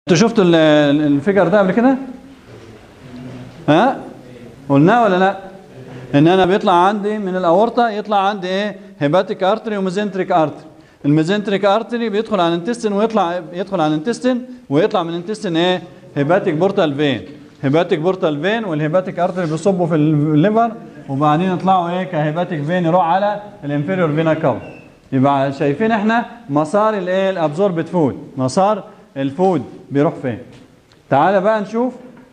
انتوا شفتوا ال- ال- الفيجر ده قبل كده؟ ها؟ قلناه ولا لا؟ ان انا بيطلع عندي من الاورطه يطلع عندي ايه؟ هيباتيك ارتري وميزنتريك ارتري. الميزنتريك ارتري بيدخل على الانتستين ويطلع يدخل على الانتستين ويطلع من الانتستين ايه؟ هيباتيك بورتال فين. هيباتيك بورتال فين والهيباتيك ارتري بيصبوا في الليفر وبعدين يطلعوا ايه كهيباتيك فين يروح على الانفيريور فينا كاف. يبقى شايفين احنا مسار الايه؟ الابزوربت فود، مسار الفود بيروح فين تعال بقى نشوف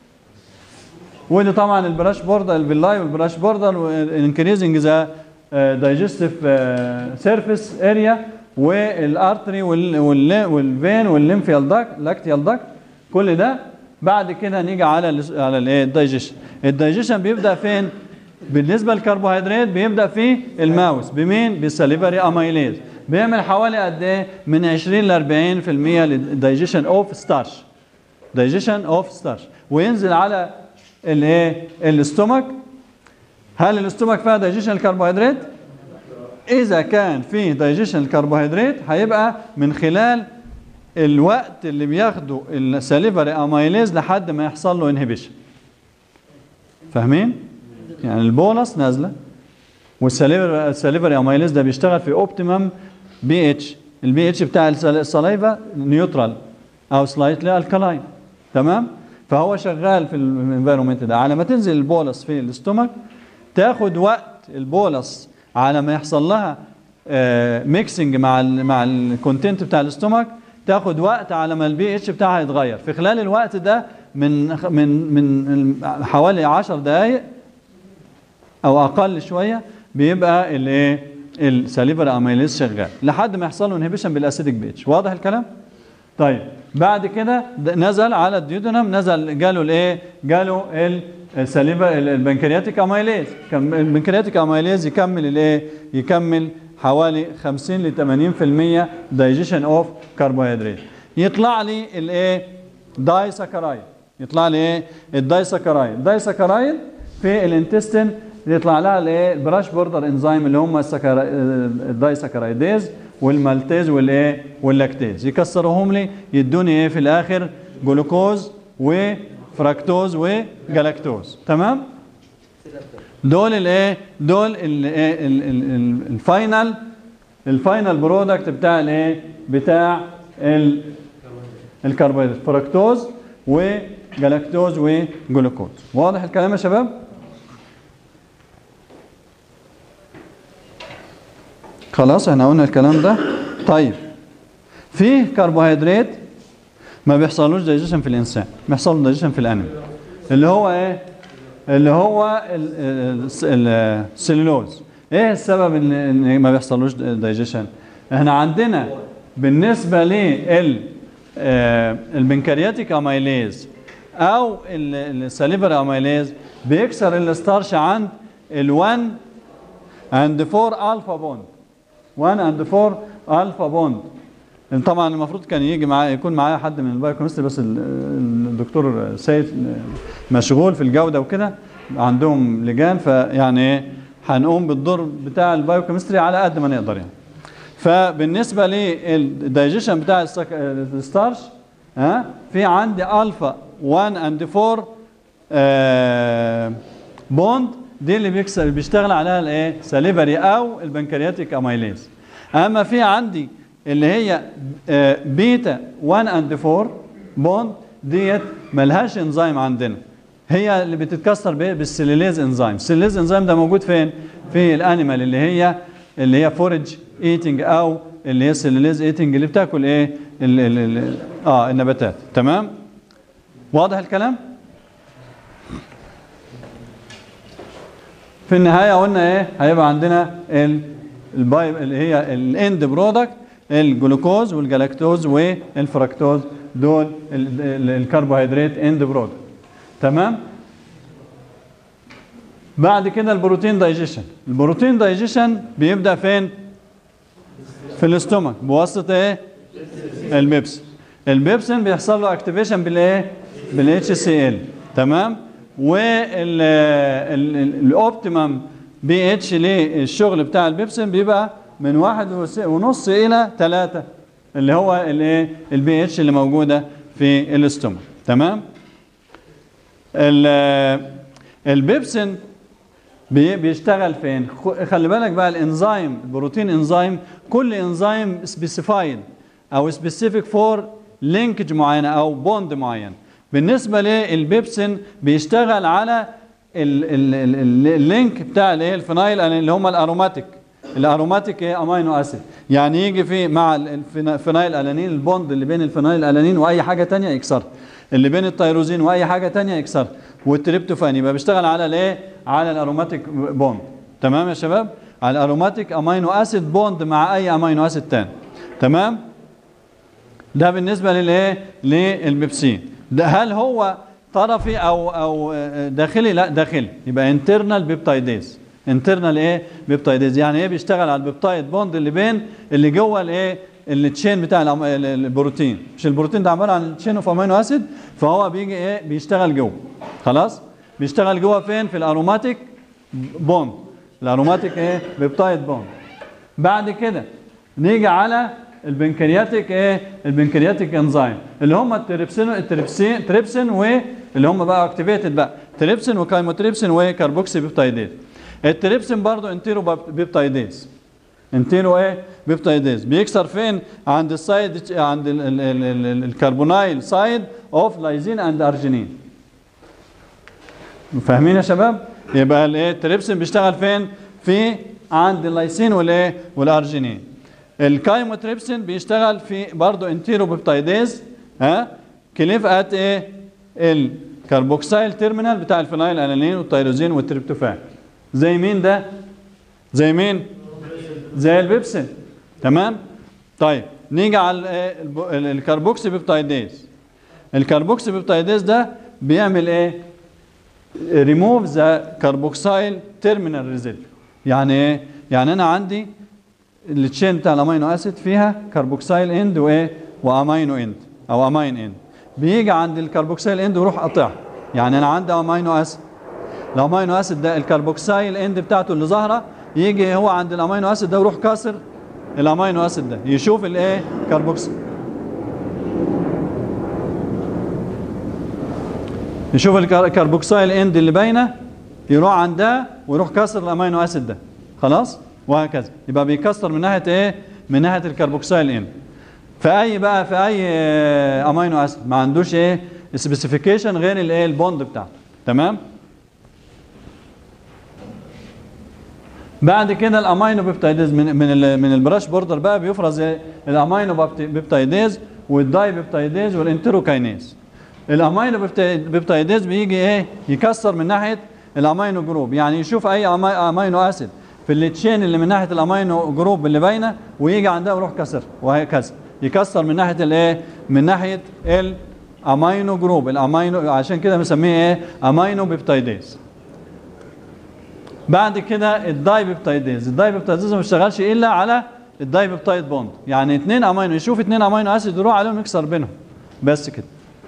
ودي طبعا البراش بوردر البلاي والبراش بوردر انكريزنج ذا دايجستيف سيرفيس اريا والارتري والفين والليمفيال داك لاكتيال داك كل ده بعد كده نيجي على ال على الايه الدايجيشن الدايجيشن بيبدا فين بالنسبه للكربوهيدرات بيبدا في الماوس بمين بالسليفري اميليز بيعمل حوالي قد ايه من 20 ل 40% للدايجيشن اوف ستارش دايجيشن اوف ستارش وينزل على الايه الاستومك هل الاستومك فيها دايجيشن الكربوهيدرات اذا كان فيه دايجيشن الكربوهيدرات هيبقى من خلال الوقت اللي بياخده السليفري اميليز لحد ما يحصل له انهبيشن فاهمين يعني البولس نازله والسليفري السليفري اميليز ده بيشتغل في اوبتيمم بي اتش البي اتش بتاع السلايفا نيوترال او سلايتلي الكلاين تمام فهو شغال في الانفيرومنت ده على ما تنزل البولس في الاستومك تاخد وقت البولس على ما يحصل لها ميكسنج مع ال مع الكونتنت بتاع الاستومك تاخد وقت على ما البي اتش بتاعها يتغير في خلال الوقت ده من من من حوالي 10 دقائق او اقل شويه بيبقى الايه السليفر اميليز شغال لحد ما يحصل له انهبيشن بالاسيديك بيتش واضح الكلام طيب بعد كده نزل على الديودنم نزل جاله الايه جاله السليفر البنكرياتيك اميليز البنكرياتيك اميليز يكمل الايه يكمل حوالي 50 ل 80% دايجيشن اوف كربوهيدرات يطلع لي الايه داي سكرايد يطلع لي ايه الداي سكرايد الداي سكرايد في الانتستين يطلع لها الايه البراش بوردر انزيم اللي هم الداي سكرايديز والمالتيز والايه واللاكتيز يكسروهم لي يدوني ايه في الاخر جلوكوز وفراكتوز وجلاكتوز تمام دول الايه دول الايه الفاينل الفاينل برودكت بتاع الايه بتاع الكربوهيدرات فركتوز وجلاكتوز وجلوكوز واضح الكلام يا شباب خلاص احنا قلنا الكلام ده طيب في كربوهيدرات ما بيحصلوش دايجيشن في الانسان بيحصل دايجيشن في الانيمال اللي هو ايه اللي هو السلولوز ايه السبب ان ما بيحصلوش دايجيشن احنا عندنا بالنسبه لل البنكرياتيك اميليز او السليفر اميليز بيكسر الستارش عند ال1 اند 4 الفا بوند 1 اند 4 الفا بوند طبعا المفروض كان يجي معايا يكون معايا حد من البايوكيمستري بس الدكتور سيد مشغول في الجوده وكده عندهم لجان فيعني هنقوم بالدور بتاع البايوكيمستري على قد ما نقدر يعني فبالنسبه للدايجيشن بتاع الستارش ها في عندي الفا 1 اند 4 آه بوند دي اللي بيكسر بيشتغل عليها الايه سليفري او البنكرياتيك اميليز اما في عندي اللي هي آه بيتا 1 اند 4 بوند ديت ملهاش انزيم عندنا هي اللي بتتكسر بالسيليليز انزيم السيليليز انزيم ده موجود فين في الانيمال اللي هي اللي هي فورج ايتنج او اللي هي سيليليز ايتنج اللي بتاكل ايه ال ال ال اه النباتات تمام واضح الكلام في النهايه قلنا ايه هيبقى عندنا الباي اللي هي الاند برودكت الجلوكوز والجلاكتوز والفركتوز دول الكربوهيدرات اند برودكت تمام بعد كده البروتين دايجيشن البروتين دايجيشن بيبدا فين في الاستومك بواسطه ايه البيبسين البيبسين بيحصل له اكتيفيشن بالايه بالاتش سي ال تمام والاوبتيمم بي اتش للشغل بتاع البيبسين بيبقى من واحد ونص الى ثلاثة اللي هو الايه البي اتش اللي موجوده في الاستومك تمام ال- البيبسين بي- بيشتغل فين خ- خلي بالك بقى الانزيم البروتين انزيم كل انزيم سبيسيفايد او سبيسيفيك فور لينكج معينه او بوند معين بالنسبه للبيبسين بيشتغل على ال- ال- ال- ال- اللينك بتاع الايه الفينايل اللي هم الاروماتيك الاروماتيك ايه امينو اسيد يعني يجي في مع الفينايل الانين البوند اللي بين الفينايل الانين واي حاجه تانية يكسرها اللي بين التيروزين واي حاجه تانية يكسرها والتريبتوفان يبقى بيشتغل على الايه على الاروماتيك بوند تمام يا شباب على الاروماتيك امينو اسيد بوند مع اي امينو اسيد تاني تمام ده بالنسبه للايه للبيبسين ده هل هو طرفي او او داخلي لا داخلي يبقى انترنال بيبتايديز انترنال ايه بيبتايديز يعني ايه بيشتغل على البيبتايد بوند اللي بين اللي جوه الايه التشين بتاع الأم- ال- ال- البروتين مش البروتين ده عباره عن تشين اوف امينو اسيد فهو بيجي ايه بيشتغل جوه خلاص بيشتغل جوه فين في الاروماتيك بوند الاروماتيك ايه بيبتايد بوند بعد كده نيجي على البنكرياتيك ايه البنكرياتيك انزيم اللي هم التريبسين التريبسين تريبسين واللي هم بقى اكتيفيتد بقى تريبسين وكايموتريبسين وكربوكسي بيبتايديز التريبسين برضو انتيرو بيبتايديز انتيرو ايه بيبتايديز بيكسر فين عند السايد عند ال ال ال ال ال الكربونايل سايد اوف لايزين اند ارجينين فاهمين يا شباب يبقى الايه التريبسين بيشتغل فين في عند اللايسين والايه والارجينين الكايموتريبسين بيشتغل في برضه انتيرو بيبتايديز ها كليف ات ايه الكربوكسيل تيرمينال بتاع الفينايل انالين والتيروزين والتريبتوفان زي مين ده زي مين زي البيبسين تمام طيب نيجي على الإيه؟ الب- ال- الكربوكسي بيبتايديز الكربوكسي بيبتايديز ده بيعمل ايه ريموف ذا كربوكسيل تيرمينال ريزيديو يعني ايه يعني انا عندي التشين بتاع الامينو اسيد فيها كربوكسيل اند وايه وامينو اند او امين اند بيجي عند الكربوكسيل اند ويروح قاطعها يعني انا عندي امينو اسيد الامينو اسيد ده الكربوكسيل اند بتاعته اللي ظاهره يجي هو عند الامينو اسيد ده ويروح كاسر الامينو اسيد ده يشوف الايه كربوكسيل يشوف الكر- الكربوكسيل اند اللي باينه يروح عند ده ويروح كسر الامينو اسيد ده خلاص وهكذا يبقى بيكسر من ناحيه ايه من ناحيه الكربوكسيل اند في اي بقى في اي آه، امينو اسيد ما عندوش ايه سبيسيفيكيشن غير الايه البوند بتاعته تمام بعد كده الامينو بيبتايديز من من ال- من البراش بوردر بقى بيفرز إيه؟ الامينو بيبت- بيبتايديز والداي بيبتايديز والانتروكاينيز الامينو بيبتا- بيبتايديز بيجي ايه يكسر من ناحيه الامينو جروب يعني يشوف اي أمي- امينو اسيد في التشين اللي من ناحيه الامينو جروب اللي باينه ويجي عندها ويروح كسر وهكذا يكسر من ناحيه الايه من ناحيه الامينو جروب الامينو عشان كده بنسميه ايه امينو بيبتايديز بعد كده الداي بيبتايديز الداي بيبتايديز ما بيشتغلش الا على الداي بيبتايد بوند يعني اثنين امينو يشوف اثنين امينو اسيد يروح عليهم يكسر بينهم بس كده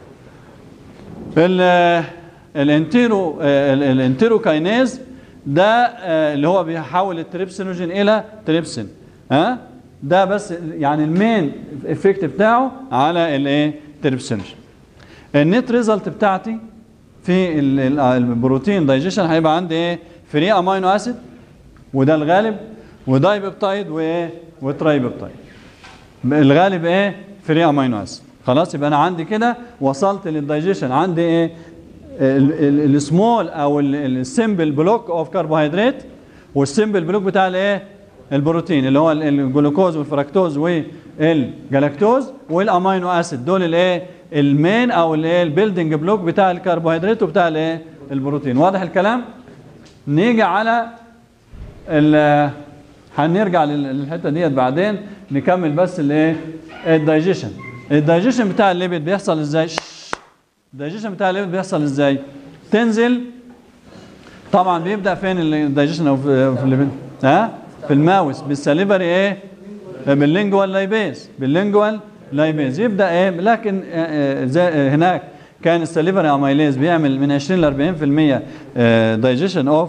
ال الانتيرو ال- الانتيرو كاينيز ده آه، اللي هو بيحول التريبسينوجين الى تريبسين ها ده بس يعني المين افكت بتاعه على الايه تريبسينوجين النت ريزلت بتاعتي في ال- ال- البروتين دايجيشن هيبقى عندي ايه فري امينو اسيد وده الغالب وداي بيبتايد وايه وتراي بيبتايد الغالب ايه فري امينو اسيد خلاص يبقى انا عندي كده وصلت للدايجيشن عندي ايه السمول او السمبل بلوك اوف كربوهيدرات والسمبل بلوك بتاع الايه البروتين اللي هو ال- الجلوكوز والفركتوز والجلاكتوز والامينو اسيد دول الايه المين او الايه البيلدنج بلوك بتاع الكربوهيدرات وبتاع الايه البروتين واضح الكلام نيجي على ال هنرجع لل- للحته ديت بعدين نكمل بس الايه الدايجيشن الدايجيشن بتاع الليبيد بيحصل ازاي الدايجيشن بتاع الليبيد بيحصل ازاي تنزل طبعا بيبدا فين الدايجيشن او في في الليبيد ها في الماوس بالسليفري ايه باللينجوال لايبيز باللينجوال لايبيز يبدا ايه لكن آه، آه، زي آه، هناك كان السليفري اميليز بيعمل من 20 ل 40% دايجيشن اوف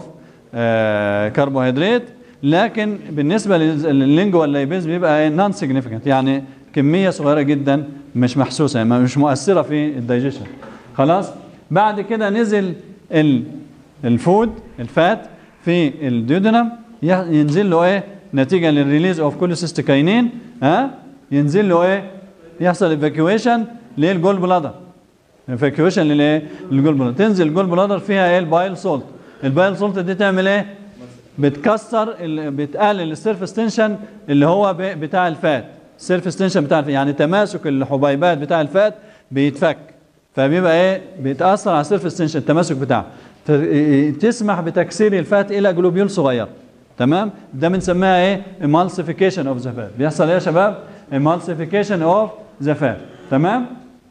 كربوهيدرات لكن بالنسبه لللينجوال لايبيز بيبقى ايه نون سيجنيفيكانت يعني كميه صغيره جدا مش محسوسه يعني مش مؤثره في الدايجيشن خلاص بعد كده نزل ال الفود الفات في الديودنم ينزل له ايه نتيجه للريليز اوف كوليسيستيكاينين ها ينزل له ايه يحصل ايفاكيويشن للجول بلادر ايفاكيويشن للايه للجول بلادر تنزل الجول بلادر فيها ايه البايل سولت البايل سولت دي تعمل ايه بتكسر ال- بتقلل السيرفس تنشن اللي هو ب- بتاع الفات السيرفس تنشن بتاع الفات يعني تماسك الحبيبات بتاع الفات بيتفك فبيبقى ايه بيتاثر على السيرفس تنشن التماسك بتاعه ت- تسمح بتكسير الفات الى جلوبيول صغير تمام ده بنسميها ايه emulsification اوف ذا فات بيحصل ايه يا شباب emulsification اوف ذا فات تمام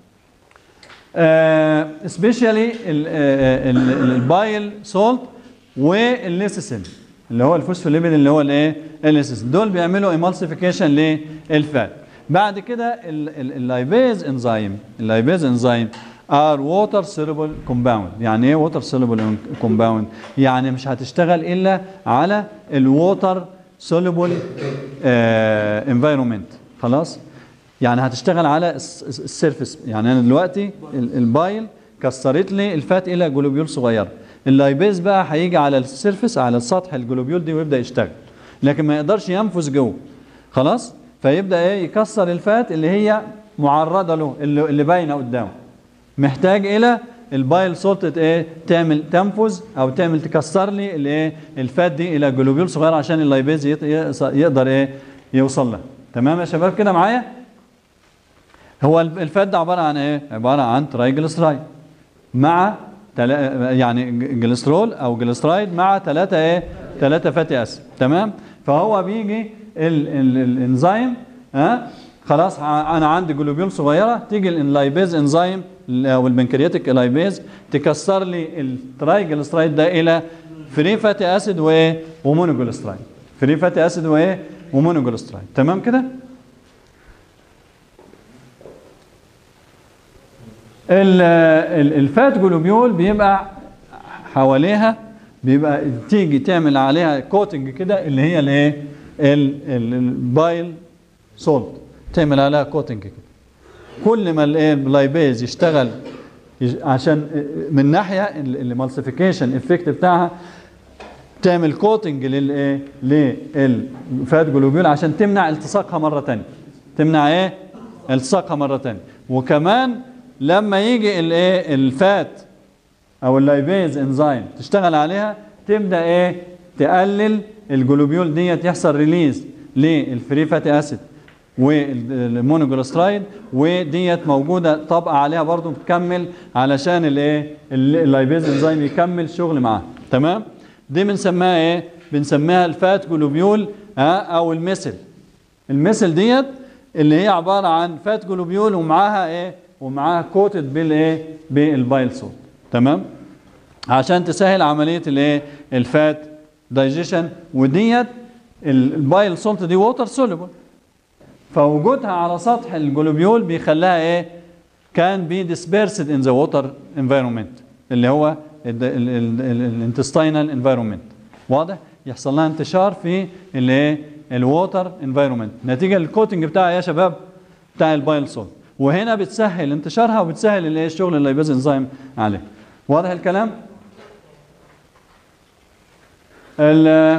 سبيشالي البايل سولت والليسيسين اللي هو الفوسفوليبيد اللي هو الايه الليسيسين دول بيعملوا ايمالسيفيكيشن للفات بعد كده اللايبيز انزيم اللايبيز انزيم ار ووتر سوليبل كومباوند يعني ايه ووتر سوليبل كومباوند يعني مش هتشتغل الا على الووتر سوليبل انفايرمنت خلاص يعني هتشتغل على الس- الس- السيرفس يعني انا دلوقتي ال- البايل كسرت لي الفات الى جلوبيول صغيره اللايبيز بقى هيجي على السيرفس على السطح الجلوبيول دي ويبدا يشتغل لكن ما يقدرش ينفذ جوه خلاص فيبدا ايه يكسر الفات اللي هي معرضه له اللي, اللي باينه قدامه محتاج الى البايل سولت ايه تعمل تنفذ او تعمل تكسر لي الايه الفات دي الى جلوبيول صغيره عشان اللايبيز يط- يقص- يقدر ايه يوصل لها تمام يا شباب كده معايا هو الف- الفات ده عباره عن ايه عباره عن ترايجلسرايد مع تلا يعني ج- جليسرول او جليسرايد مع ثلاثه ايه ثلاثه فاتي اسيد تمام فهو بيجي ال ال الانزيم ها خلاص ع- انا عندي جلوبيول صغيره تيجي اللايبيز انزيم ال- او البنكرياتيك لايبيز تكسر لي الترايجلسرايد ده الى فري فاتي اسيد وايه ومونوجليسرايد فري فاتي اسيد وايه ومونوجليسرايد تمام كده ال- ال- الفات جلوبيول بيبقى حواليها بيبقى تيجي تعمل عليها كوتنج كده اللي هي الايه ال- ال- البايل سولت تعمل عليها كوتنج كده كل ما الايه اللايبيز يشتغل يج- عشان من ناحيه المالسيفيكيشن افكت بتاعها تعمل كوتنج للايه للفات جلوبيول عشان تمنع التصاقها مره ثانيه تمنع ايه التصاقها مره ثانيه وكمان لما يجي الايه الفات او اللايبيز انزيم تشتغل عليها تبدا ايه تقلل الجلوبيول ديت يحصل ريليز للفري فاتي اسيد والمونوجليسرايد وديت موجوده طبقه عليها برضو بتكمل علشان الايه ال- اللايبيز انزيم يكمل شغل معاها تمام دي بنسميها ايه بنسميها الفات جلوبيول ها او المثل المثل ديت اللي هي عباره عن فات جلوبيول ومعاها ايه ومعاها كوتد بالايه بالبايل سولت تمام عشان تسهل عمليه الايه الفات دايجيشن وديت ال- البايل سولت دي ووتر سوليبل فوجودها على سطح الجلوبيول بيخليها ايه كان بي dispersed in the water environment اللي هو الانتستينال انفايرمنت واضح يحصل لها انتشار في الايه الووتر انفايرمنت نتيجه للكوتنج بتاعها يا شباب بتاع البايل سولت وهنا بتسهل انتشارها وبتسهل الايه الشغل اللي بيز انزيم عليه واضح الكلام ال-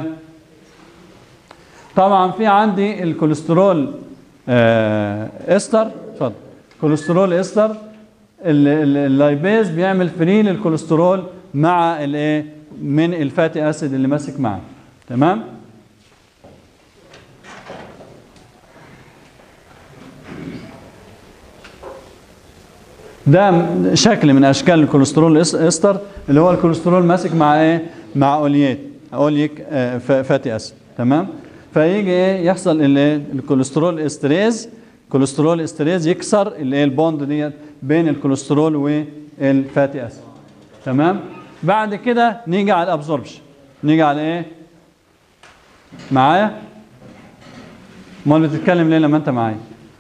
طبعا في عندي الكوليسترول آه، استر اتفضل كوليسترول استر ال- ال- اللايبيز بيعمل فري للكوليسترول مع الايه من الفاتي اسيد اللي ماسك معاه تمام ده م- شكل من اشكال الكوليسترول الإس- استر اللي هو الكوليسترول ماسك مع ايه مع اوليات اوليك آه، ف- فاتي اسيد تمام فيجي ايه يحصل الايه الكوليسترول استريز كوليسترول استريز يكسر الايه البوند ديت بين الكوليسترول والفاتي اسيد تمام بعد كده نيجي على الابزوربشن نيجي على ايه معايا امال بتتكلم ليه لما انت معايا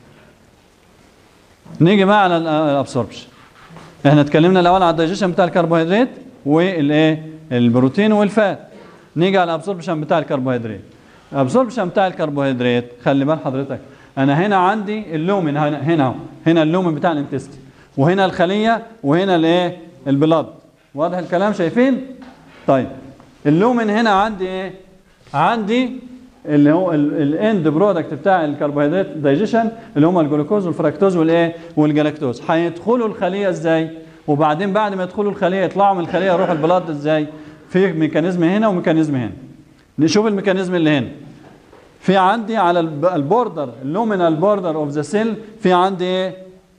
نيجي بقى على الابسوربشن احنا اتكلمنا الاول على الدايجيشن بتاع الكربوهيدرات والايه البروتين والفات نيجي على الابسوربشن بتاع الكربوهيدرات الابسوربشن بتاع الكربوهيدرات خلي بال حضرتك انا هنا عندي اللومن هنا هنا هنا اللومن بتاع الانتستين وهنا الخليه وهنا الايه البلاد واضح الكلام شايفين طيب اللومن هنا عندي ايه عندي اللي هو الاند برودكت بتاع الكربوهيدرات دايجيشن اللي هم الجلوكوز والفركتوز والايه والجلاكتوز هيدخلوا الخليه ازاي وبعدين بعد ما يدخلوا الخليه يطلعوا من الخليه يروحوا البلاد ازاي في ميكانيزم هنا وميكانيزم هنا نشوف الميكانيزم اللي هنا في عندي على البوردر اللومينال بوردر اوف ذا سيل في عندي ايه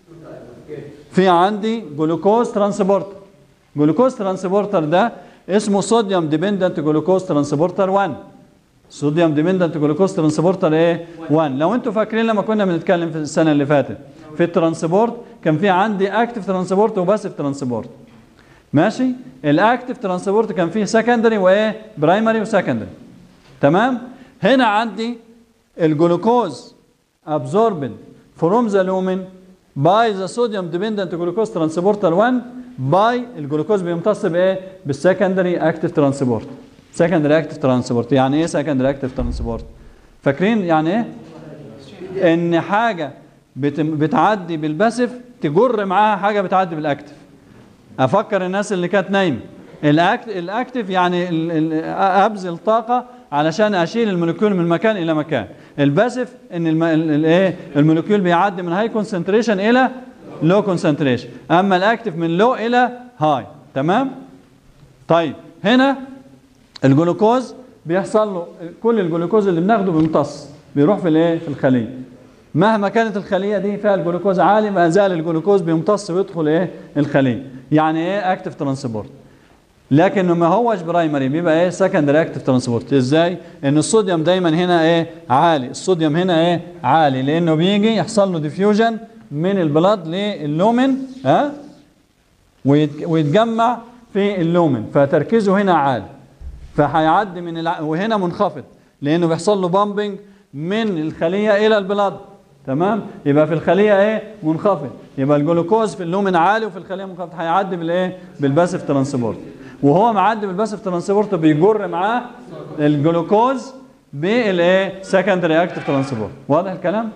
في عندي جلوكوز ترانسبورتر جلوكوز ترانسبورتر ده اسمه صوديوم ديبندنت جلوكوز ترانسبورتر 1 صوديوم ديبندنت جلوكوز ترانسبورتر ايه 1 لو انتوا فاكرين لما كنا بنتكلم في السنه اللي فاتت في الترانسبورت كان في عندي اكتف ترانسبورت وباسف ترانسبورت ماشي الاكتف ترانسبورت كان فيه سكندري وايه برايمري وسكندري تمام هنا عندي الجلوكوز absorbed from the lumen by the sodium dependent glucose transporter 1 by الجلوكوز بيمتص بايه بالسكندري اكتف ترانسبورت سكندري اكتف ترانسبورت يعني ايه سكندري اكتف ترانسبورت فاكرين يعني ايه ان حاجه بتعدي بالباسف تجر معاها حاجه بتعدي بالاكتف افكر الناس اللي كانت نايمه الاكتف يعني ابذل طاقه علشان اشيل المولكيول من مكان الى مكان الباسف ان الايه المولكيول بيعدي من هاي كونسنتريشن الى لو كونسنتريشن اما الاكتف من لو الى هاي تمام طيب هنا الجلوكوز بيحصل له كل الجلوكوز اللي بناخده بيمتص بيروح في الايه في الخليه مهما كانت الخليه دي فيها الجلوكوز عالي ما زال الجلوكوز بيمتص ويدخل ايه الخليه يعني ايه اكتف ترانسبورت لكنه ما هوش برايمري بيبقى ايه سكندري اكتف ترانسبورت ازاي ان الصوديوم دايما هنا ايه عالي الصوديوم هنا ايه عالي لانه بيجي يحصل له ديفيوجن من البلاد لللومن ها ويتجمع في اللومن فتركيزه هنا عالي فهيعدي من الع... وهنا منخفض لانه بيحصل له بامبنج من الخليه الى البلاد تمام يبقى في الخليه ايه منخفض يبقى الجلوكوز في اللومن عالي وفي الخليه منخفض هيعدي بالايه بالباسف ترانسبورت وهو معدي بالباسف ترانسبورت بيجر معاه الجلوكوز بالايه سكندري اكتف ترانسبورت واضح الكلام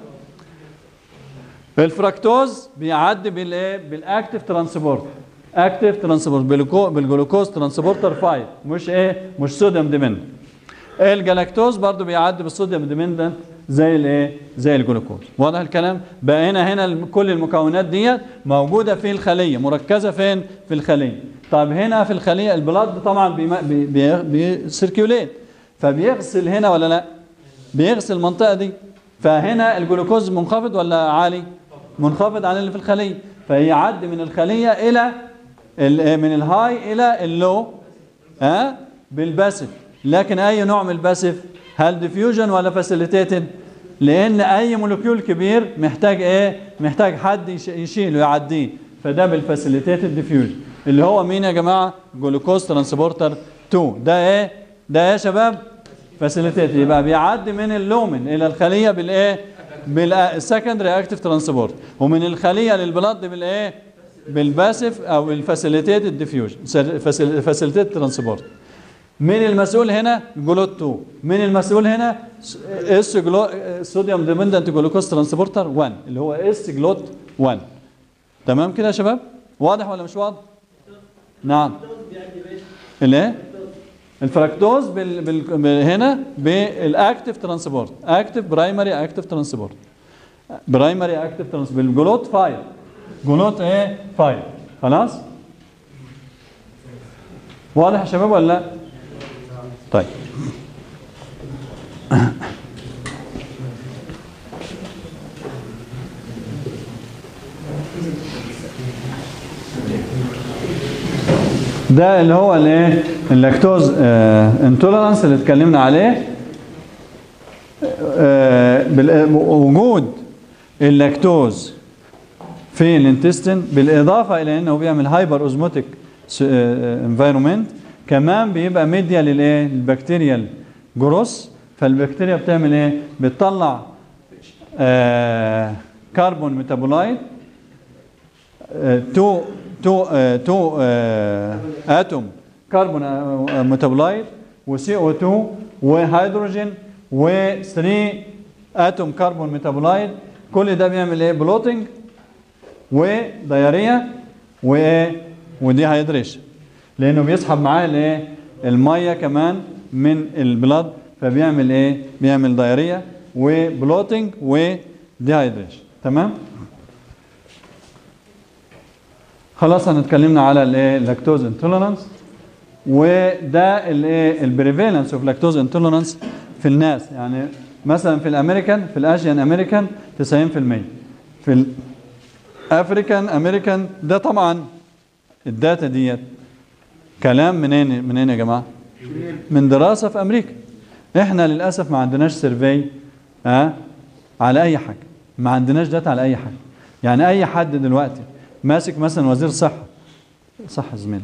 الفركتوز بيعدي بالايه بالاكتف ترانسبورت اكتف ترانسبورت بالجلوكوز ترانسبورتر 5 مش ايه مش صوديوم ديبندنت الجلاكتوز برضو بيعدي بالصوديوم ديبندنت زي الايه زي الجلوكوز واضح الكلام بقى هنا هنا كل المكونات ديت موجوده في الخليه مركزه فين في الخليه طب هنا في الخليه البلاد طبعا بيسيركيوليت فبيغسل هنا ولا لا بيغسل المنطقه دي فهنا الجلوكوز منخفض ولا عالي منخفض عن اللي في الخليه فيعدي من الخليه الى من الهاي الى اللو ها أه؟ بالباسف لكن اي نوع من الباسف هل ديفيوجن ولا فاسيليتيتد لان اي مولكيول كبير محتاج ايه محتاج حد يشيله يعديه فده بالفاسيليتيتد ديفيوجن اللي هو مين يا جماعه جلوكوز ترانسبورتر 2 ده ايه ده ايه يا شباب فاسيليتيتد يبقى بيعدي من اللومن الى الخليه بالايه بالسكندري اكتف ترانسبورت ومن الخليه للبلد بالايه بالباسف او الفاسيليتيتد ديفيوجن فاسيليتيتد ترانسبورت مين المسؤول هنا جلوت 2 مين المسؤول هنا اس جلو صوديوم ديبندنت جلوكوز ترانسبورتر 1 اللي هو اس جلوت 1 تمام كده يا شباب واضح ولا مش واضح نعم الايه الفركتوز بال... بال... هنا بالاكتف ترانسبورت اكتف برايمري اكتف ترانسبورت برايمري اكتف ترانسبورت بالجلوت 5 جلوت ايه 5 خلاص واضح يا شباب ولا لا طيب ده اللي هو الايه اللاكتوز انتولرانس اللي اتكلمنا عليه آه وجود اللاكتوز في الانتستين بالاضافه الى انه بيعمل هايبر اوزموتيك انفايرمنت كمان بيبقى ميديا للايه البكتيريال جروس فالبكتيريا بتعمل ايه بتطلع آه كربون ميتابولايت آه تو تو آه تو آه اتوم كربون ميتابولايت وسي او 2 وهيدروجين و 3 اتوم كربون ميتابولايت كل ده بيعمل ايه بلوتنج ودياريه وايه ودي هيدريشن لانه بيسحب معاه الايه الميه كمان من البلاد فبيعمل ايه بيعمل دياريه وبلوتنج وديهايدريشن تمام خلاص هنتكلمنا على الايه اللاكتوز انتولرانس وده الايه البريفالنس اوف لاكتوز انتولرانس في الناس يعني مثلا في الامريكان في الاشيان امريكان 90% في الافريكان امريكان ده طبعا الداتا ديت كلام منين منين يا جماعه من دراسه في امريكا احنا للاسف ما عندناش سيرفي ها أه؟ على اي حاجه ما عندناش داتا على اي حاجه يعني اي حد دلوقتي ماسك مثلا وزير صحه صح زميلك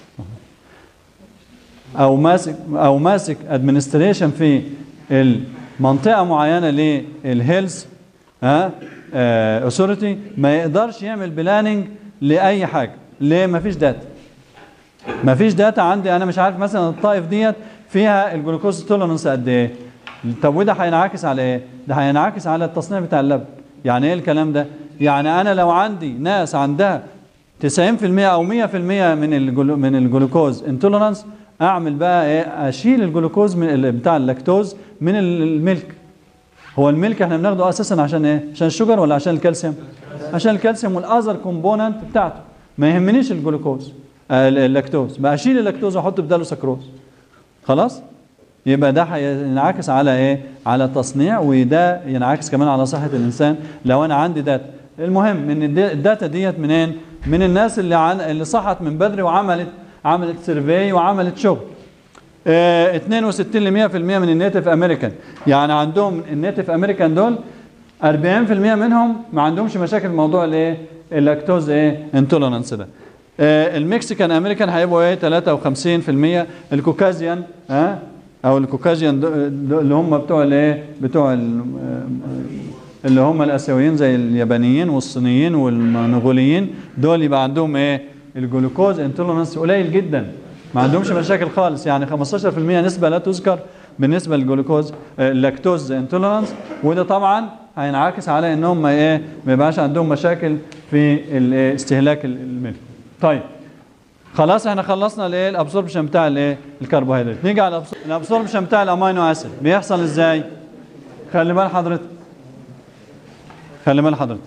او ماسك او ماسك ادمنستريشن في المنطقه معينه للهيلث ها اثوريتي ما يقدرش يعمل بلاننج لاي حاجه ليه ما فيش داتا ما فيش داتا عندي انا مش عارف مثلا الطائف ديت فيها الجلوكوز تولرنس قد ايه طب وده هينعكس على ايه ده هينعكس على التصنيع بتاع اللبن يعني ايه الكلام ده يعني انا لو عندي ناس عندها 90% او 100% من الجلو من الجلوكوز انتولرانس اعمل بقى ايه اشيل الجلوكوز من بتاع اللاكتوز من الملك هو الملك احنا بناخده اساسا عشان ايه عشان الشجر ولا عشان الكالسيوم عشان الكالسيوم والاذر كومبوننت بتاعته ما يهمنيش الجلوكوز اللاكتوز بقى اشيل اللاكتوز واحط بداله سكروز خلاص يبقى ده هينعكس على ايه على التصنيع وده ينعكس كمان على صحه الانسان لو انا عندي داتا المهم ان الداتا ديت منين من الناس اللي عن اللي صحت من بدري وعملت عملت سيرفي وعملت شغل اه 62 ل 100% من النيتف امريكان يعني عندهم النيتف امريكان دول 40% منهم ما عندهمش مشاكل في موضوع الايه اللاكتوز ايه انتولرانس ده اه المكسيكان امريكان هيبقوا ايه 53% الكوكازيان ها اه او الكوكازيان اللي هم بتوع الايه بتوع اللي هم الاسيويين زي اليابانيين والصينيين والمنغوليين دول يبقى عندهم ايه الجلوكوز انتولرانس قليل جدا ما عندهمش مشاكل خالص يعني 15% نسبه لا تذكر بالنسبه للجلوكوز اللاكتوز انتولرانس وده طبعا هينعكس على انهم ما ايه ما يبقاش عندهم مشاكل في استهلاك الملك طيب خلاص احنا خلصنا الايه الابسوربشن بتاع الايه الكربوهيدرات نيجي على الابسوربشن بتاع الامينو اسيد بيحصل ازاي خلي بال حضرتك خلي بال حضرتك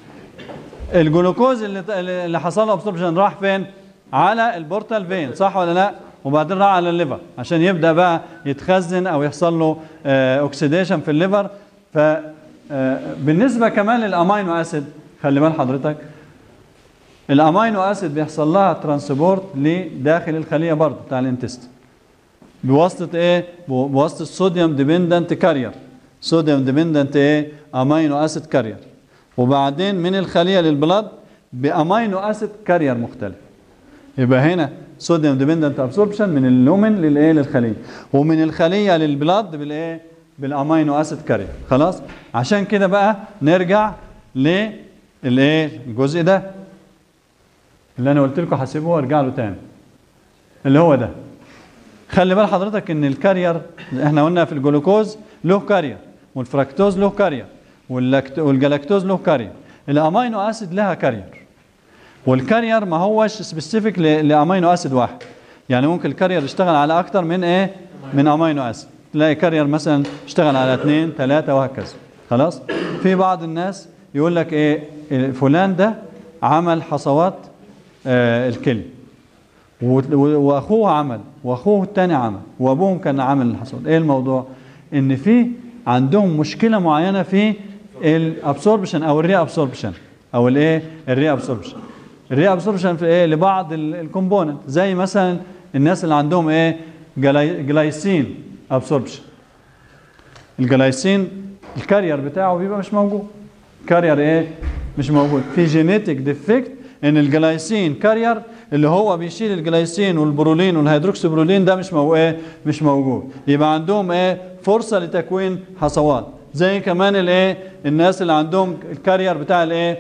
الجلوكوز اللي اللي حصل له ابسوربشن راح فين على البورتال فين صح ولا لا وبعدين راح على الليفر عشان يبدا بقى يتخزن او يحصل له اوكسيديشن في الليفر ف بالنسبه كمان للامينو اسيد خلي بال حضرتك الامينو اسيد بيحصل لها ترانسبورت لداخل الخليه برضه بتاع الانتست بواسطه ايه بواسطه الصوديوم ديبندنت كارير صوديوم ديبندنت ايه امينو اسيد كارير وبعدين من الخليه للبلاد بامينو اسيد كارير مختلف يبقى هنا صوديوم ديبندنت ابسوربشن من اللومن للايه للخليه ومن الخليه للبلاد بالايه بالامينو اسيد كارير خلاص عشان كده بقى نرجع للايه الجزء ده اللي انا قلت لكم هسيبه وارجع له تاني اللي هو ده خلي بال حضرتك ان الكارير احنا قلنا في الجلوكوز له كارير والفركتوز له كارير والجلاكتوز له كارير الامينو اسيد لها كارير والكارير ما هوش سبيسيفيك لامينو اسيد واحد يعني ممكن الكارير يشتغل على اكتر من ايه من امينو اسيد تلاقي كارير مثلا يشتغل على اثنين ثلاثة وهكذا خلاص في بعض الناس يقول لك ايه فلان ده عمل حصوات آه الكلي واخوه عمل واخوه الثاني عمل وابوهم كان عامل الحصوات ايه الموضوع ان في عندهم مشكله معينه في الابسوربشن او الري ابسوربشن او الايه الري ابسوربشن الري ابسوربشن في ايه لبعض الكومبوننت زي مثلا الناس اللي عندهم ايه جلايسين ابسوربشن الجلايسين الكارير بتاعه بيبقى مش موجود كارير ايه مش موجود في جينيتك ديفكت ان الجلايسين كارير اللي هو بيشيل الجلايسين والبرولين والهيدروكسي برولين ده مش مو ايه مش موجود يبقى عندهم ايه فرصه لتكوين حصوات زي كمان الايه الناس اللي عندهم الكارير بتاع الايه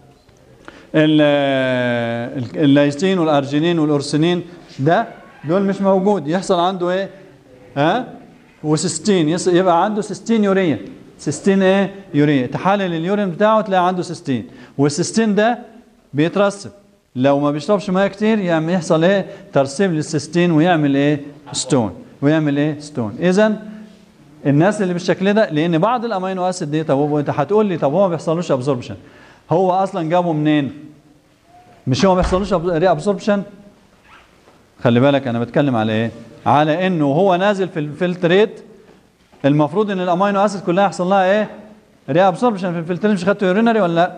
اللايسين والارجينين والاورسينين ده دول مش موجود يحصل عنده ايه ها وسيستين يبقى عنده سيستين يوريا سيستين ايه يوريا تحلل اليورين بتاعه تلاقي عنده سيستين والسيستين ده بيترسب لو ما بيشربش ميه كتير يعني يحصل ايه ترسيب للسيستين ويعمل ايه ستون ويعمل ايه ستون اذا الناس اللي بالشكل ده لان بعض الامينو اسيد دي طب هو انت هتقول لي طب هو ما بيحصلوش ابزوربشن هو اصلا جابه منين مش هو ما بيحصلوش ري ابزوربشن خلي بالك انا بتكلم على ايه على انه هو نازل في الفلتريت المفروض ان الامينو اسيد كلها يحصل لها ايه ري ابزوربشن في الفلتريت مش خدته يورينري ولا لا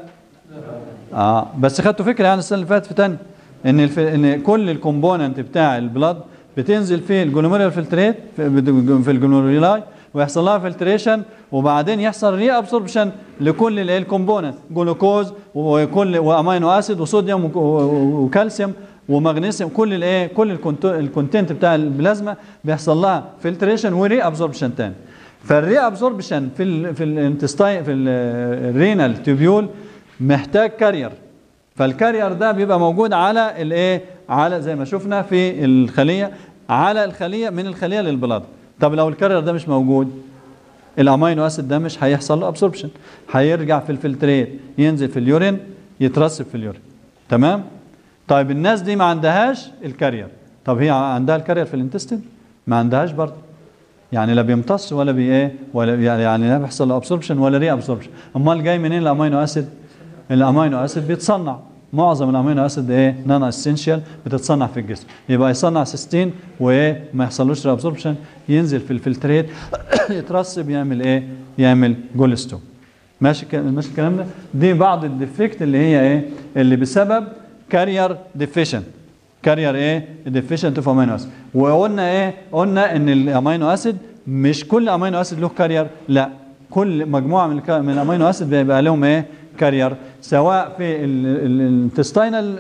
اه بس خدتوا فكره يعني السنه اللي فاتت في تاني ان الف... ان كل الكومبوننت بتاع البلاد بتنزل في الجلوميريال فلتريت في, في الجلوميرولاي ويحصل لها فلتريشن وبعدين يحصل ري ابسوربشن لكل الايه الكومبوننت جلوكوز وكل وامينو اسيد وصوديوم وكالسيوم ومغنيسيوم كل الايه كل الكونتنت بتاع البلازما بيحصل لها فلتريشن وري ابسوربشن تاني فالري ابسوربشن في ال في الانتستاين في الرينال تيوبيول محتاج كارير فالكارير ده بيبقى موجود على الايه على زي ما شفنا في الخليه على الخليه من الخليه للبلاد طب لو الكارير ده مش موجود الامينو اسيد ده مش هيحصل له ابسوربشن هيرجع في الفلتريت ينزل في اليورين يترسب في اليورين تمام طيب الناس دي ما عندهاش الكارير طب هي عندها الكارير في الانتستين ما عندهاش برضه يعني لا بيمتص ولا بي ايه ولا يعني لا بيحصل له ابسوربشن ولا ري ابسوربشن امال جاي منين الامينو اسيد الامينو اسيد بيتصنع معظم الامينو اسيد ايه نون اسينشال بتتصنع في الجسم يبقى يصنع سيستين وايه ما يحصلوش ابسوربشن ينزل في الفلتريت يترسب يعمل ايه يعمل جولستون ماشي ماشي الكلام ده دي بعض الديفكت اللي هي ايه اللي بسبب كارير ديفيشنت كارير ايه ديفيشنت اوف امينو اسيد وقلنا ايه قلنا ان الامينو اسيد مش كل امينو اسيد له كارير لا كل مجموعه من من الامينو اسيد بيبقى لهم ايه كارير سواء في الانتستينال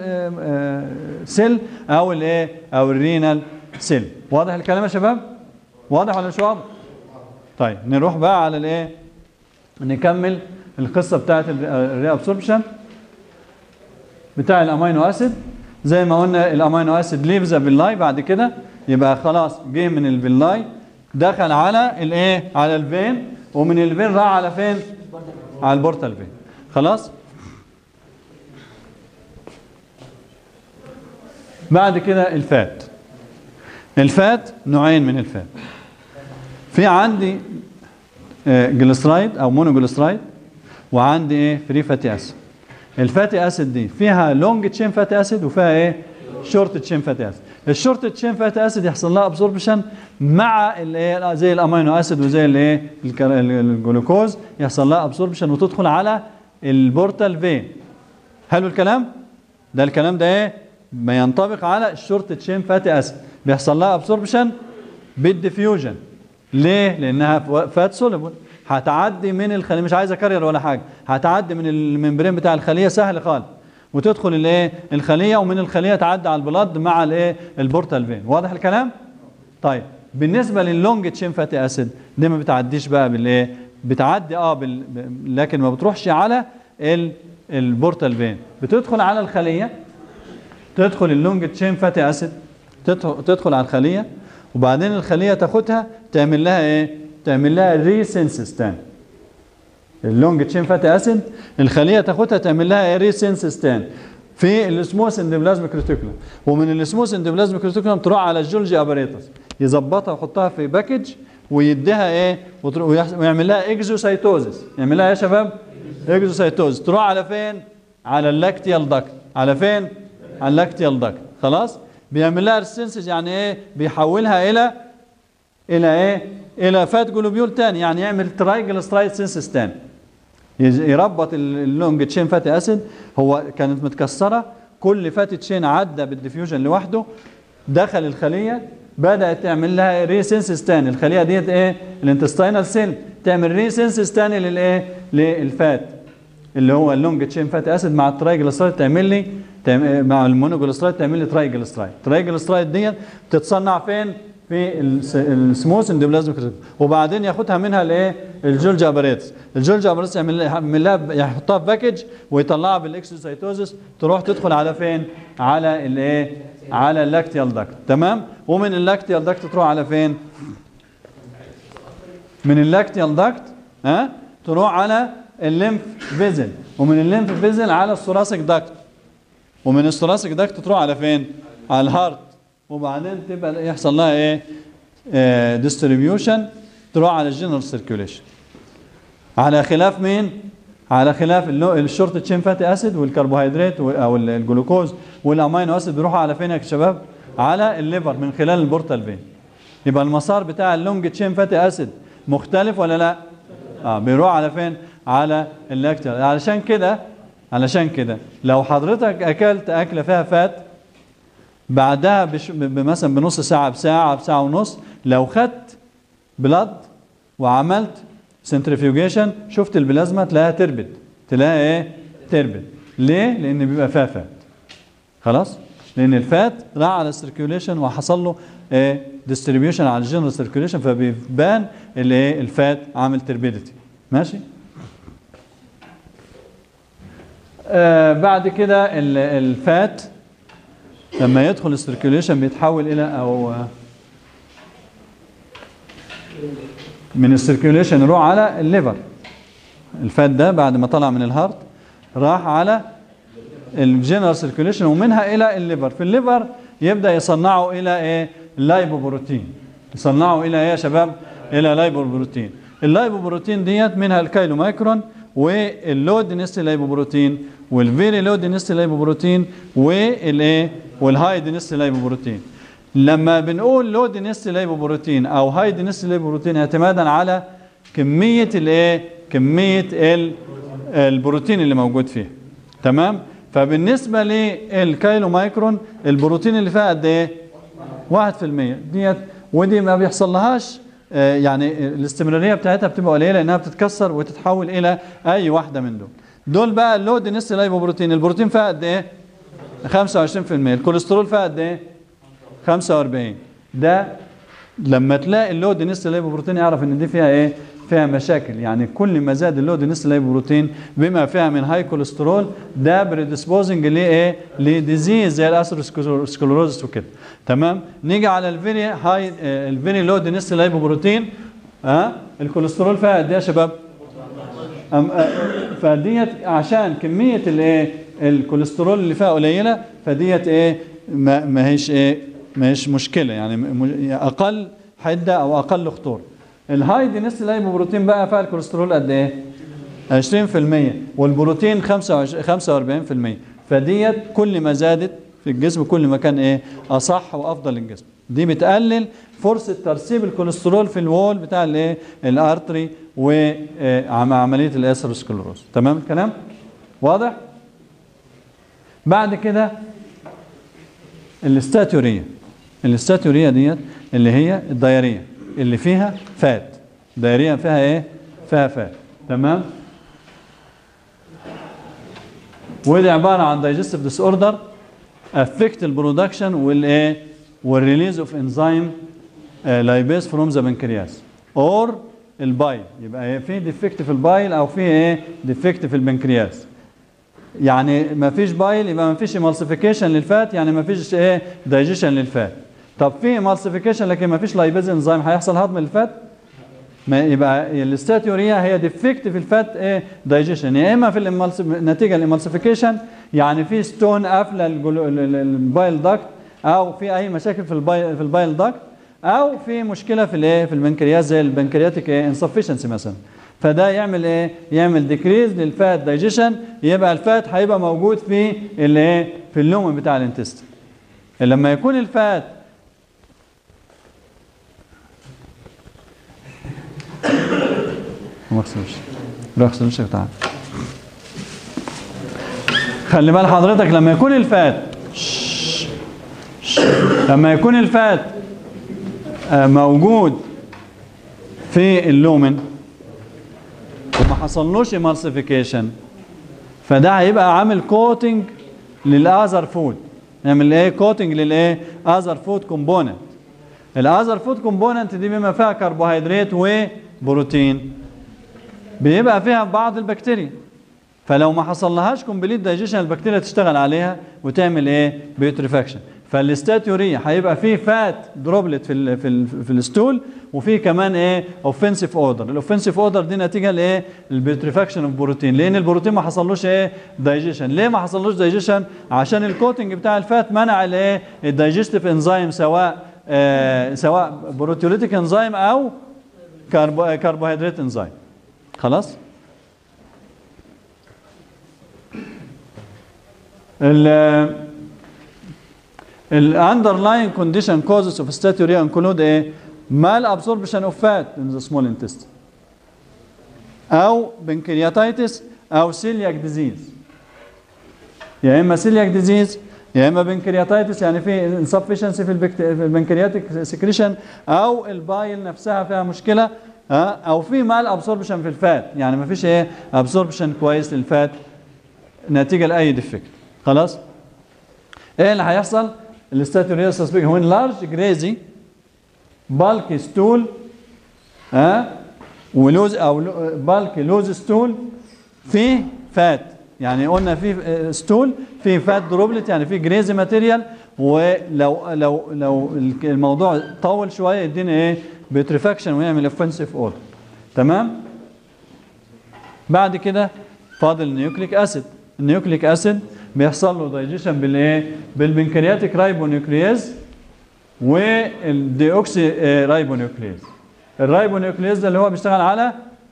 سيل او الايه او الرينال سيل واضح الكلام يا شباب واضح ولا مش واضح طيب نروح بقى على الايه نكمل القصه بتاعت الري ابسوربشن بتاع الامينو اسيد زي ما قلنا الامينو اسيد ليفز باللاي بعد كده يبقى خلاص جه من الفيلاي دخل على الايه على الفين ومن الفين راح على فين على البورتال فين خلاص بعد كده الفات الفات نوعين من الفات في عندي جليسرايد او مونوجليسرايد وعندي ايه فري فاتي اسيد الفاتي اسيد دي فيها لونج تشين فاتي اسيد وفيها ايه شورت تشين فاتي اسيد الشورت تشين فاتي اسيد يحصل لها ابسوربشن مع الايه زي الامينو اسيد وزي الايه الجلوكوز يحصل لها ابسوربشن وتدخل على البورتال فين حلو الكلام ده الكلام ده ايه ما ينطبق على الشورت تشين فاتي اسيد بيحصل لها ابسوربشن بالديفيوجن ليه لانها فات سوليبل هتعدي من الخليه مش عايزه كارير ولا حاجه هتعدي من الممبرين بتاع الخليه سهل خالص وتدخل الايه الخليه ومن الخليه تعدي على البلاد مع الايه البورتال فين واضح الكلام طيب بالنسبه لللونج تشين فاتي اسيد دي ما بتعديش بقى بالايه بتعدي اه بال... لكن ما بتروحش على ال... البورتال فين بتدخل على الخليه تدخل اللونج تشين فاتي اسيد تدخل, تدخل على الخليه وبعدين الخليه تاخدها تعمل لها ايه تعمل لها ريسنسس تاني اللونج تشين فاتي اسيد الخليه تاخدها تعمل لها ريسنسس تاني في الاسموس اندوبلازميك ريتيكولم ومن الاسموس اندوبلازميك ريتيكولم تروح على الجولجي اباريتس يظبطها ويحطها في باكج ويديها ايه ويعمل لها اكزوسايتوزس يعمل لها ايه يا شباب اكزوسايتوزس تروح على فين على اللاكتيال داكت على فين على اللاكتيال داكت خلاص بيعمل لها ريسنسس يعني ايه بيحولها الى الى ايه الى فات جلوبيول تاني يعني يعمل ترايجل سترايد سنسس تاني يربط اللونج تشين فاتي اسيد هو كانت متكسره كل فاتي تشين عدى بالديفيوجن لوحده دخل الخليه بدات تعمل لها ريسنسس تاني الخليه ديت ايه الانتستينال سيل تعمل ريسنسس تاني للايه للفات اللي هو اللونج تشين فاتي اسيد مع الترايجلسرايد تعمل لي مع المونوجلسرايد تعمل لي ترايجلسرايد الترايجلسرايد ديت بتتصنع فين في السموث اندوبلازميك وبعدين ياخدها منها الايه الجولج اباريتس الجولج اباريتس يعمل لها يحطها في باكج ويطلعها بالاكسوسايتوزس تروح تدخل على فين على الايه على اللاكتيال داكت تمام ومن اللاكتيال داكت تروح على فين من اللاكتيال داكت ها تروح على الليمف فيزل ومن الليمف فيزل على الثوراسيك داكت ومن الثوراسيك داكت تروح على فين على الهارت وبعدين تبقى يحصل لها ايه ديستريبيوشن تروح على الجنرال سيركيوليشن على خلاف مين على خلاف الشورت تشين فاتي اسيد والكربوهيدرات او الجلوكوز والامينو اسيد بيروحوا على فين يا شباب على الليفر من خلال البورتال فين يبقى المسار بتاع اللونج تشين فاتي اسيد مختلف ولا لا اه بيروح على فين على اللاكتال علشان كده علشان كده لو حضرتك اكلت اكله فيها فات بعدها بش... مثلا بنص ساعه بساعه بساعه ونص لو خدت بلد وعملت سنترفيوجيشن شفت البلازما تلاقيها تربد تلاقيها ايه تربد ليه لان بيبقى فيها فات خلاص لان الفات راح على السيركيوليشن وحصل له ايه ديستريبيوشن على الجنرال سيركيوليشن فبيبان الايه الفات عامل تربيديتي ماشي آه بعد كده الفات لما يدخل السيركيوليشن بيتحول الى او من السيركيوليشن يروح على الليفر الفات ده بعد ما طلع من الهارت راح على الجنرال سيركيوليشن ومنها الى الليفر في الليفر يبدا يصنعوا الى ايه اللايبوبروتين يصنعوا الى ايه يا شباب الى لايبوبروتين اللايبوبروتين ديت منها الكايلو مايكرون واللو دينستي لايبوبروتين والفيري لو دينستي لايبوبروتين والايه والهاي دينستي لايبوبروتين لما بنقول لو دينستي لايبوبروتين او هاي دينستي لايبوبروتين اعتمادا على كميه الايه كميه البروتين اللي موجود فيه تمام فبالنسبه للكايلو مايكرون البروتين اللي فيها قد ايه 1% ديت ودي ما بيحصل لهاش يعني الاستمراريه بتاعتها بتبقى قليله لانها بتتكسر وتتحول الى اي واحده من دول دول بقى اللو دينستي لايبوبروتين البروتين فيها قد ايه 25% الكوليسترول فيها قد ايه 45 ده لما تلاقي اللود نص لايبوبروتين يعرف ان دي فيها ايه فيها مشاكل يعني كل ما زاد اللود نص لايبوبروتين بما فيها من هاي كوليسترول ده بريدسبوزنج لايه لديزيز زي الاثيروسكلوروزس وكده تمام نيجي على الفيري هاي الفيري لود نص لايبوبروتين ها أه؟ الكوليسترول فيها قد ايه يا شباب فديت عشان كميه الايه الكوليسترول اللي فيها قليله فديت ايه ما, ما هيش ايه ما هيش مشكله يعني اقل حده او اقل خطوره الهاي دينستي لايبوبروتين بقى فيها الكوليسترول قد ايه 20% والبروتين 45% فديت كل ما زادت في الجسم كل ما كان ايه اصح وافضل للجسم دي بتقلل فرصه ترسيب الكوليسترول في الوول بتاع الايه الارتري وعمليه الاثيروسكلروز تمام الكلام واضح بعد كده الاستاتورية الاستاتورية ديت اللي هي الدايرية اللي فيها فات دايرية فيها ايه فيها فات تمام ودي عبارة عن digestive disorder affect البرودكشن والايه والريليز اوف انزيم لايبيز فروم ذا بنكرياس اور البايل يبقى في ديفكت في البايل او في ايه ديفكت في البنكرياس يعني ما فيش بايل يبقى ما فيش emulsification للفات يعني ما فيش ايه دايجيشن للفات طب في emulsification لكن ما فيش لايبيز انزيم هيحصل هضم للفات ما يبقى الاستاتيوريا هي ديفكت في الفات ايه دايجيشن يا اما في نتيجه الامالسيفيكيشن يعني في ستون قافله البايل داكت او في اي مشاكل في البايل في البايل داكت او في مشكله في الايه في البنكرياس زي البنكرياتيك ايه انسفشنسي مثلا فده يعمل ايه يعمل ديكريز للفات دايجيشن يبقى الفات هيبقى موجود في الايه في اللومن بتاع الانتست لما يكون الفات ما اغسلش روح اغسل وشك تعال خلي بال حضرتك لما يكون الفات لما يكون الفات موجود في اللومن وما حصلوش امالسيفيكيشن فده هيبقى عامل كوتنج للاذر فود نعمل ايه كوتنج للايه اذر فود كومبوننت الاذر فود كومبوننت دي بما فيها كربوهيدرات وبروتين بيبقى فيها بعض البكتيريا فلو ما حصل لهاش كومبليت دايجيشن البكتيريا تشتغل عليها وتعمل ايه بيوتريفاكشن فالاستاتيوريا هيبقى فيه فات دروبلت في ال في ال في الستول وفي كمان ايه اوفنسيف اوردر الاوفنسيف اوردر دي نتيجه لايه البيتريفاكشن اوف بروتين لان البروتين ما حصلوش ايه دايجيشن ليه ما حصلوش دايجيشن عشان الكوتنج بتاع الفات منع الايه الدايجستيف انزيم سواء آه سواء بروتيوليتيك انزيم او كاربو كربوهيدرات انزيم خلاص ال الاندرلاين كونديشن كوزز اوف ستاتوريا انكلود ايه مال ابسوربشن اوف فات ان ذا سمول انتستين او بنكرياتايتس او سيلياك ديزيز يا اما سيلياك ديزيز يا اما بنكرياتايتس يعني في انسفشنسي في, البكت... في البنكرياتيك سكريشن او البايل نفسها فيها مشكله ها او في مال ابسوربشن في الفات يعني ما فيش ايه ابسوربشن كويس للفات نتيجه لاي ديفكت خلاص ايه اللي هيحصل الاستاتوريال سسبيك هو لارج جريزي بالك ستول ها ولوز او بالك لوز ستول في فات يعني قلنا في ستول في فات دروبلت يعني في جريزي ماتيريال ولو لو لو الموضوع طول شويه يدينا ايه بيتريفاكشن ويعمل اوفنسيف اوردر تمام بعد كده فاضل نيوكليك اسيد النيوكليك اسيد بيحصل له دايجيشن بالايه بالبنكرياتيك رايبونيوكلياز والديوكسي رايبونيوكلياز الرايبونيوكلياز ده اللي هو بيشتغل على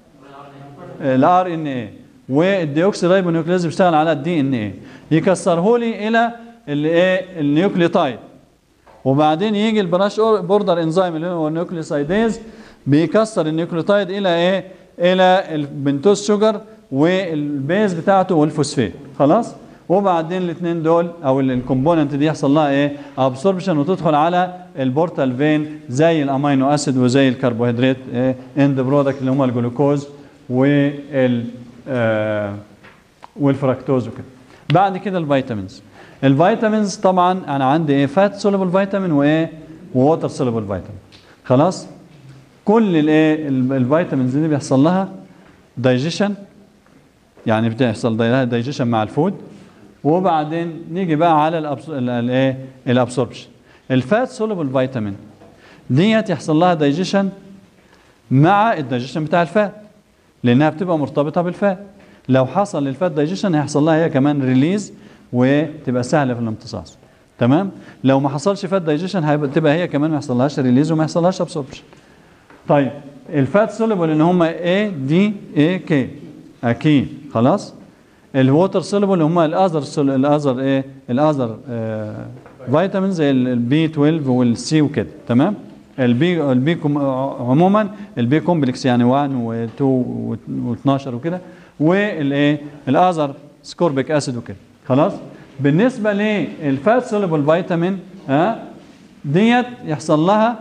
الار ان اي والديوكسي رايبونيوكلياز بيشتغل على الدي ان اي يكسره لي الى الايه النيوكليوتايد وبعدين يجي البراش بوردر انزيم اللي هو النيوكليوسايديز بيكسر النيوكليوتايد الى ايه الى البنتوز شوجر والبيز بتاعته والفوسفات خلاص وبعدين الاثنين دول او الكومبوننت دي يحصل لها ايه ابسوربشن وتدخل على البورتال فين زي الامينو اسيد وزي الكربوهيدرات إيه اند برودكت اللي هم الجلوكوز وال آه والفركتوز وكده بعد كده الفيتامينز الفيتامينز طبعا انا عندي ايه فات سوليبل فيتامين وايه ووتر سوليبل فيتامين خلاص كل الايه الفيتامينز دي بيحصل لها دايجيشن يعني بتحصل دايجيشن مع الفود وبعدين نيجي بقى على الايه الابسوربشن الفات سوليبل فيتامين ديت يحصل لها دايجيشن مع الدايجيشن بتاع الفات لانها بتبقى مرتبطه بالفات لو حصل للفات دايجيشن هيحصل لها هي كمان ريليز وتبقى سهله في الامتصاص تمام لو ما حصلش فات دايجيشن هتبقى هي كمان ما يحصلهاش ريليز وما يحصلهاش ابسوربشن طيب الفات سوليبل ان هم اي دي اي كي اكيد خلاص الووتر سوليبل هم الاذر الاذر ايه الاذر آه فيتامين زي البي 12 والسي وكده تمام البي البي عموما البي كومبلكس يعني 1 و2 و12 وكده والايه الاذر سكوربيك اسيد وكده خلاص بالنسبه للفات سوليبل فيتامين ها آه ديت يحصل لها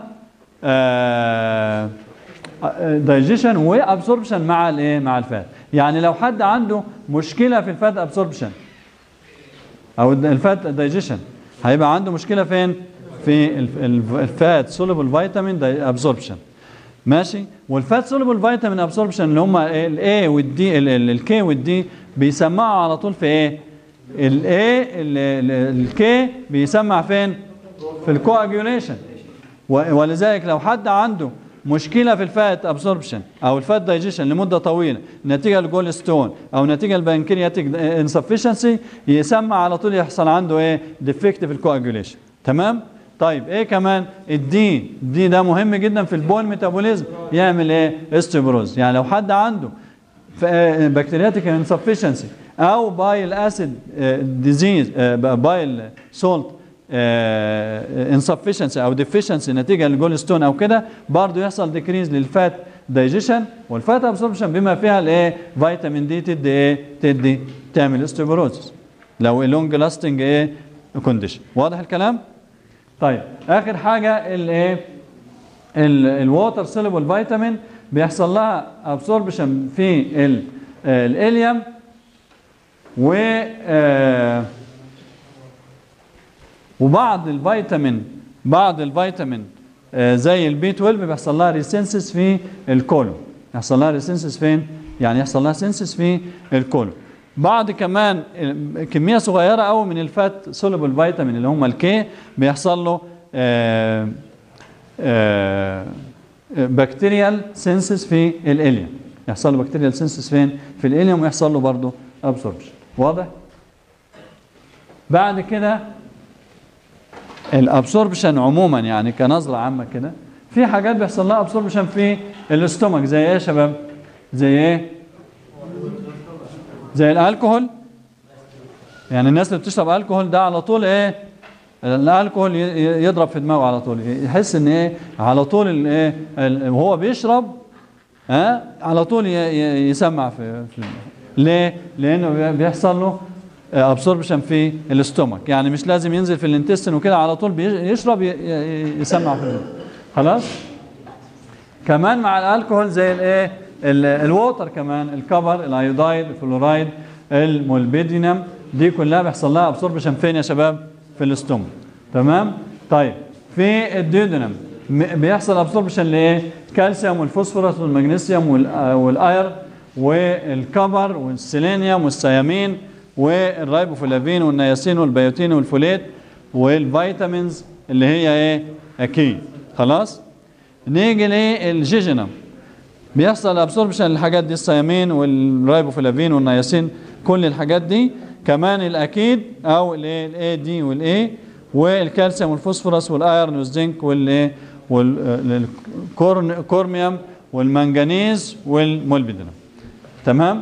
آه دايجيشن وابسوربشن مع الايه مع الفات يعني لو حد عنده مشكله في الفات ابسوربشن او الفات دايجيشن هيبقى عنده مشكله فين في الفات سوليبل فيتامين ابسوربشن ماشي والفات سوليبل فيتامين ابسوربشن اللي هم الاي والدي الكي والدي بيسمعوا على طول في ايه الاي الكي بيسمع فين في الكواجيوليشن ولذلك لو حد عنده مشكله في الفات ابسوربشن او الفات دايجيشن لمده طويله نتيجه لجول ستون او نتيجه البنكرياتيك انسفشنسي يسمى على طول يحصل عنده ايه ديفكت في الكواجوليشن تمام طيب ايه كمان الدي دي ده مهم جدا في البول ميتابوليزم يعمل ايه استبروز يعني لو حد عنده بكتيرياتيك انسفشنسي او بايل اسيد ديزيز بايل سولت انسفشنسي او ديفيشنسي نتيجه للجول ستون او كده برضه يحصل ديكريز للفات دايجيشن والفات ابسوربشن بما فيها الايه فيتامين دي تدي ايه تدي تعمل استيبروزس لو لونج لاستنج ايه كونديشن واضح الكلام طيب اخر حاجه الايه الووتر سوليبل فيتامين بيحصل لها ابسوربشن في الاليوم و آه وبعض الفيتامين بعض الفيتامين آه زي البي 12 بيحصل لها ريسنسس في الكولون يحصل لها ريسنسس فين يعني يحصل لها سنسس في الكولون بعض كمان كميه صغيره قوي من الفات سولوبل فيتامين اللي هم الكي بيحصل له آه آه بكتيريال سينسس في الاليوم يحصل له بكتيريال سينسس فين في الاليوم ويحصل له برضه ابسوربشن واضح بعد كده الابسوربشن عموما يعني كنظره عامه كده في حاجات بيحصل لها ابسوربشن في الاستومك زي ايه يا شباب زي ايه زي الالكوهول يعني الناس اللي بتشرب الكحول ده على طول ايه الالكحول يضرب في دماغه على طول يحس ان ايه على طول الايه وهو بيشرب ها على طول يسمع في, في ليه لانه بيحصل له ابسوربشن في الاستومك يعني مش لازم ينزل في الانتستين وكده على طول يشرب يسمع في خلاص كمان مع الالكحول زي الايه الووتر كمان الكبر الايودايد الفلورايد المولبيدينم دي كلها بيحصل لها ابسوربشن فين يا شباب في الاستومك تمام طيب في الديودنم بيحصل ابسوربشن لايه الكالسيوم والفوسفورس والمغنيسيوم والاير والكبر والسيلينيوم والسيامين والرايبوفلافين والنياسين والبيوتين والفوليت والفيتامينز اللي هي ايه اكيد خلاص نيجي للجيجينم بيحصل ابسوربشن للحاجات دي السيامين والرايبوفلافين والنياسين كل الحاجات دي كمان الاكيد او الايه الاي دي والاي والكالسيوم والفوسفورس والايرون والزنك والايه والكورميوم والمنجنيز والمولبدينم تمام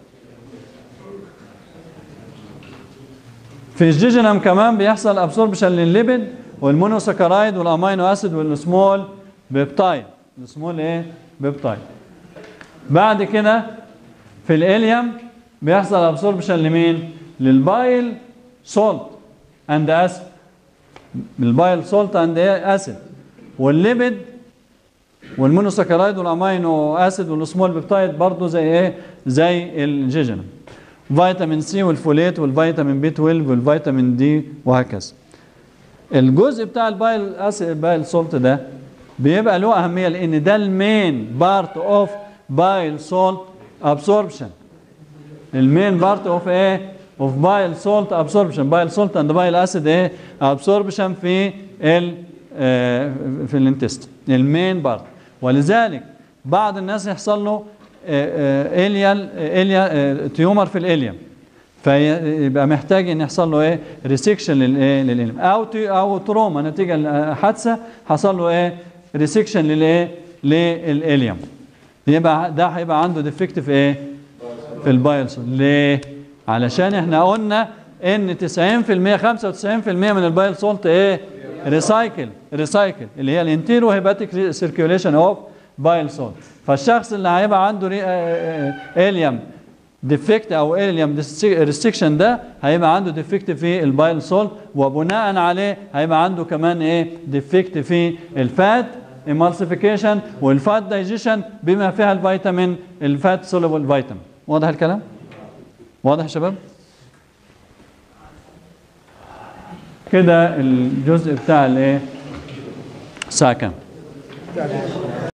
في الجيجينم كمان بيحصل ابسوربشن للليبيد والمونوساكرايد والامينو اسيد والسمول بيبتايد السمول ايه بيبتايد بعد كده في الاليوم بيحصل ابسوربشن لمين للبايل سولت اند اسيد البايل سولت اند اسيد والليبيد والمونوساكرايد والامينو اسيد والسمول بيبتايد برضه زي ايه زي الجيجينم فيتامين سي والفوليت والفيتامين بي 12 والفيتامين دي وهكذا الجزء بتاع البايل اسيد البايل سولت ده بيبقى له اهميه لان ده المين بارت اوف بايل سولت ابسوربشن المين بارت اوف ايه اوف بايل سولت ابسوربشن بايل سولت اند بايل اسيد ايه ابسوربشن في ال في الانتست المين بارت ولذلك بعض الناس يحصل له اليال اليا تيومر في الاليم فيبقى محتاج ان يحصل له ايه ريسكشن للايه للاليم او او تروما نتيجه حادثه حصل له ايه ريسكشن للايه للاليم يبقى ده هيبقى عنده ديفكت في ايه في البايلسون ليه علشان احنا قلنا ان 90% 95% من البايل سولت ايه ريسايكل ريسايكل اللي هي الانتيرو هيباتيك سيركيوليشن اوف بايل سولت فالشخص اللي هيبقى عنده اليم ديفكت او اليم ريستكشن ده هيبقى عنده ديفكت في البايل سولت وبناء عليه هيبقى عنده كمان ايه ديفكت في الفات emulsification والفات دايجيشن بما فيها الفيتامين الفات سولوبل فيتامين واضح الكلام واضح يا شباب كده الجزء بتاع الايه ساكن